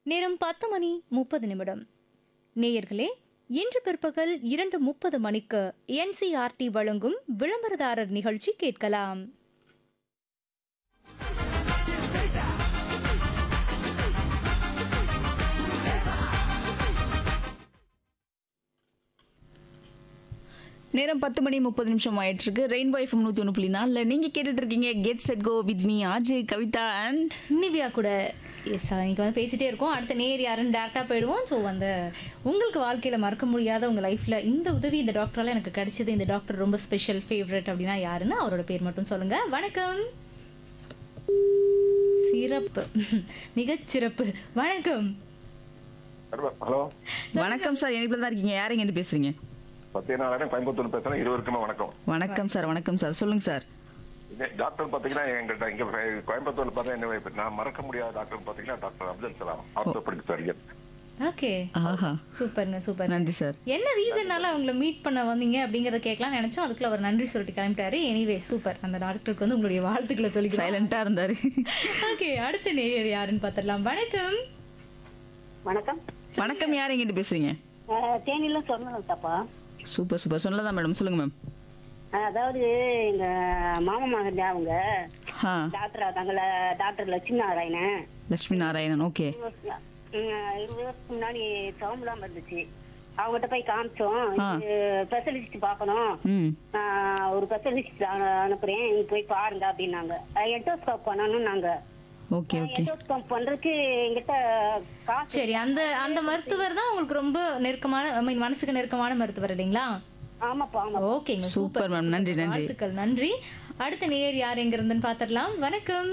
நேரம் பத்து மணி முப்பது நிமிடம் நேயர்களே இன்று பிற்பகல் இரண்டு முப்பது மணிக்கு என்சிஆர்டி வழங்கும் விளம்பரதாரர் நிகழ்ச்சி கேட்கலாம் நேரம் பத்து மணி முப்பது நிமிஷம் ஆயிட்டு இருக்கு ரெயின்போ எஃப்எம் நூற்றி ஒன்று புள்ளி நாலில் நீங்கள் கேட்டுட்டு இருக்கீங்க get set go with me RJ Kavitha and Nivya கூட எஸ் இன்னைக்கு வந்து பேசிட்டே இருக்கோம் அடுத்த நேர் யாருன்னு டேரெக்டாக போயிடுவோம் ஸோ அந்த உங்களுக்கு வாழ்க்கையில் மறக்க முடியாத உங்கள் லைஃப்பில் இந்த உதவி இந்த டாக்டரால் எனக்கு கிடைச்சது இந்த டாக்டர் ரொம்ப ஸ்பெஷல் ஃபேவரட் அப்படின்னா யாருன்னு அவரோட பேர் மட்டும் சொல்லுங்க வணக்கம் சிறப்பு மிகச்சிறப்பு வணக்கம் ஹலோ வணக்கம் சார் இணைப்பில் தான் இருக்கீங்க யார் எங்கேருந்து பேசுறீங்க சத்யநாராயணன் கோயம்புத்தூர் பேசுறேன் இருவருக்குமே வணக்கம் வணக்கம் சார் வணக்கம் சார் சொல்லுங்க சார் இது டாக்டர் பாத்தீங்கன்னா எங்கிட்ட இங்க கோயம்புத்தூர்ல பார்த்தா என்ன இப்ப நான் மறக்க முடியாத டாக்டர் பாத்தீங்கன்னா டாக்டர் அப்துல் சலாம் ஆர்த்தோபெடிக் சர்ஜன் ஓகே ஆஹா சூப்பர்ங்க சூப்பர் நன்றி சார் என்ன ரீசன்னால அவங்கள மீட் பண்ண வந்தீங்க அப்படிங்கறத கேட்கலாம் நினைச்சோம் அதுக்குள்ள அவர் நன்றி சொல்லிட்டு கிளம்பிட்டாரு எனிவே சூப்பர் அந்த டாக்டருக்கு வந்து உங்களுடைய வாழ்த்துக்களை சொல்லிக்கலாம் சைலண்டாக இருந்தார் ஓகே அடுத்த நேயர் யாருன்னு பார்த்துடலாம் வணக்கம் வணக்கம் வணக்கம் யார் எங்கிட்ட பேசுறீங்க அஹ், தேனியில சொன்னது தப்பா சூப்பர் சூப்பர் சொல்லலாம் மேடம் சொல்லுங்க மேம் அஹ், அதாவது எங்க மாமா மகன் அவங்க ஆ டாக்டர் ஆதாங்கல்ல டாக்டர் லட்சுமி நாராயணன் லட்சுமி நாராயணன் ஓகே இருபது வருஷம், உம், இருபது வருஷத்துக்கு முன்னாடி சவும்புலாம் இருந்துச்சு அவங்ககிட்ட போய் காமிச்சோம் ஆ. ஸ்பெஷலிஸ்ட் பார்க்கணும் ம் நான் ஒரு ஸ்பெஷலிஸ்ட் அனுப்புறேன் நீங்க போய் பாருங்க அப்படின்னாங்க எட்டோஸ்கோப் பண்ணணும் நாங்க ஓகே ஓகே எட்டோஸ்கோப் பண்றதுக்கு எங்கிட்ட காசு சரி அந்த அந்த மருத்துவர் தான் உங்களுக்கு ரொம்ப நெருக்கமான I mean, மனசுக்கு நெருக்கமான மருத்துவர் இல்லைங்களா ஆமாப்பா ஆமா ஓகேங்க Super, ma'am. நன்றி, நன்றி. வாழ்த்துக்கள் நன்றி அடுத்த நேயர் யார் எங்க இருந்துன்னு பார்த்துடலாம் வணக்கம்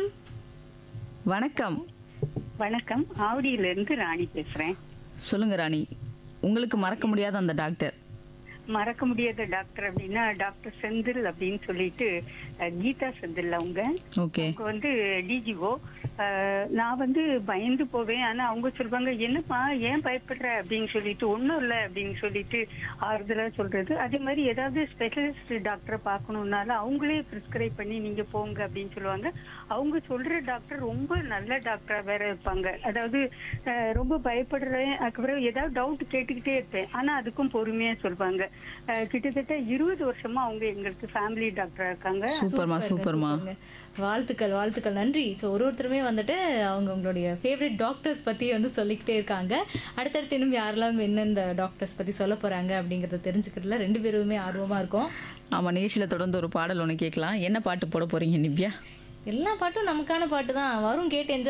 வணக்கம் வணக்கம் ஆவடியில இருந்து ராணி பேசுறேன் சொல்லுங்க ராணி உங்களுக்கு மறக்க முடியாத அந்த டாக்டர் மறக்க முடியாத டாக்டர் அப்படின்னா டாக்டர் செந்தில் அப்படின்னு சொல்லிட்டு அஹ், கீதா செந்தில் அவங்க ஓகே அவங்க வந்து டிஜிஓ நான் வந்து பயந்து போவேன் ஆனா அவங்க சொல்லுவாங்க என்னப்பா ஏன் பயப்படுற அப்படின்னு சொல்லிட்டு ஒண்ணும் இல்லை அப்படின்னு சொல்லிட்டு ஆறுதலா சொல்றது அதே மாதிரி ஏதாவது ஸ்பெஷலிஸ்ட் டாக்டரை பார்க்கணும்னாலும் அவங்களே ப்ரிஸ்கிரைப் பண்ணி நீங்க போங்க அப்படின்னு சொல்லுவாங்க அவங்க சொல்ற டாக்டர் ரொம்ப நல்ல டாக்டரா வேற இருப்பாங்க அதாவது அஹ், ரொம்ப பயப்படுறேன் அதுக்கப்புறம் ஏதாவது டவுட் கேட்டுக்கிட்டே இருப்பேன் ஆனா அதுக்கும் பொறுமையா சொல்லுவாங்க அஹ், கிட்டத்தட்ட இருபது வருஷமா அவங்க எங்களுக்கு ஃபேமிலி டாக்டரா இருக்காங்க சூப்பர்மா சூப்பருங்க, சூப்பர்மா சூப்பருங்க. வாழ்த்துக்கள் வாழ்த்துக்கள் நன்றி ஸோ ஒரு ஒருத்தருமே வந்துட்டு அவங்க உங்களுடைய ஃபேவரட் டாக்டர்ஸ் பற்றி வந்து சொல்லிக்கிட்டே இருக்காங்க அடுத்தடுத்து இன்னும் யாரெல்லாம் என்னெந்த டாக்டர்ஸ் பற்றி சொல்ல போகிறாங்க அப்படிங்கிறத தெரிஞ்சுக்கிறதுல ரெண்டு பேருமே ஆர்வமாக இருக்கும் ஆமா நிகழ்ச்சியில் தொடர்ந்து ஒரு பாடல் ஒன்று கேட்கலாம் என்ன பாட்டு போட போறீங்க நிவ்யா எல்லா பாட்டும் நமக்கான பாட்டு தான் வரும் கேட்டு என்ஜாய்